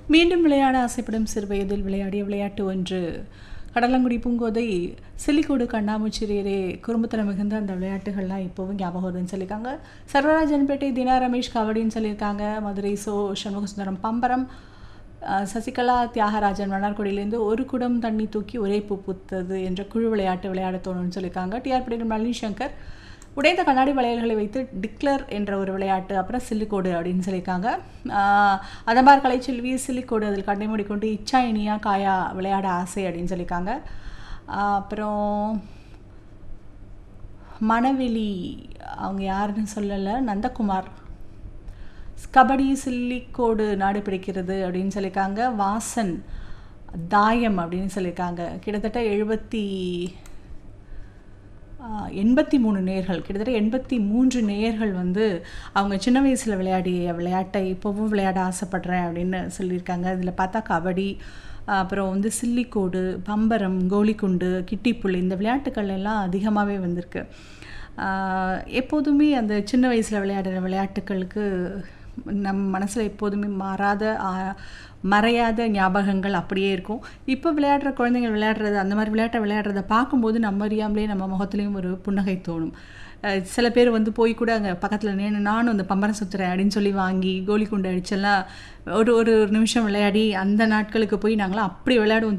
மீண்டும் விளையாட ஆசைப்படும் சிறுவயதில் விளையாடிய விளையாட்டு ஒன்று கடலங்குடி பூங்கோதை சில்லிக்கோடு கண்ணாமூச்சிரியரே குறும்புத்தனம் மிகுந்த அந்த விளையாட்டுகள்லாம் இப்போவும் ஞாபகம் வருதுன்னு சொல்லியிருக்காங்க சர்வராஜன்பேட்டை தினா ரமேஷ் கபடின்னு சொல்லியிருக்காங்க மதுரை சோ சண்முகசுந்தரம் பம்பரம் அஹ், சசிகலா தியாகராஜன் மன்னார்குடியிலேருந்து ஒரு குடம் தண்ணி தூக்கி ஒரே பூ பூத்தது என்ற குழு விளையாட்டு விளையாட தோணும்னு சொல்லியிருக்காங்க டிஆர் படையினர் நளினி சங்கர் உடைந்த கண்ணாடி வளையல்களை வைத்து டிக்ளர் என்ற ஒரு விளையாட்டு அப்புறம் சில்லிக்கோடு அப்படின்னு சொல்லியிருக்காங்க ஆஹ் அதம்பார் கலைச்செல்வி சில்லிக்கோடு அதில் கண்ணை மூடிக்கொண்டு இச்சா இனியா காயா விளையாட ஆசை அப்படின்னு சொல்லியிருக்காங்க ஆஹ் அப்புறம் மணவெளி அவங்க யாருன்னு சொல்லலை நந்தகுமார் கபடி சில்லிக்கோடு நாடு பிடிக்கிறது அப்படின்னு சொல்லியிருக்காங்க வாசன் தாயம் அப்படின்னு சொல்லியிருக்காங்க கிட்டத்தட்ட எழுபத்தி எண்பத்தி மூணு நேர்கள் கிட்டத்தட்ட எண்பத்தி மூன்று நேர்கள் வந்து அவங்க சின்ன வயசில் விளையாடிய விளையாட்டை இப்போவும் விளையாட ஆசைப்படுறேன் அப்படின்னு சொல்லியிருக்காங்க இதில் பார்த்தா கபடி அப்புறம் வந்து சில்லிக்கோடு பம்பரம் கோலிக்குண்டு கிட்டிப்புல் இந்த விளையாட்டுக்கள் எல்லாம் அதிகமாகவே வந்திருக்கு ஆஹ் எப்போதுமே அந்த சின்ன வயசில் விளையாடுற விளையாட்டுகளுக்கு நம் மனசில் எப்போதுமே மாறாத ஆ- மறையாத ஞாபகங்கள் அப்படியே இருக்கும் இப்போ விளையாடுற குழந்தைங்க விளையாடுறது அந்த மாதிரி விளையாட்டை விளையாடுறத பார்க்கும்போது நம்ம அறியாமலே நம்ம முகத்துலேயும் ஒரு புன்னகை தோணும் அஹ் சில பேர் வந்து போய் கூட அங்கே பக்கத்தில் நின்று நானும் அந்த பம்பரம் சுற்றுறேன் அப்படின்னு சொல்லி வாங்கி கோலி குண்டு அடிச்செல்லாம் ஒரு ஒரு நிமிஷம் விளையாடி அந்த நாட்களுக்கு போய் நாங்களாம் அப்படி விளையாடுவோம்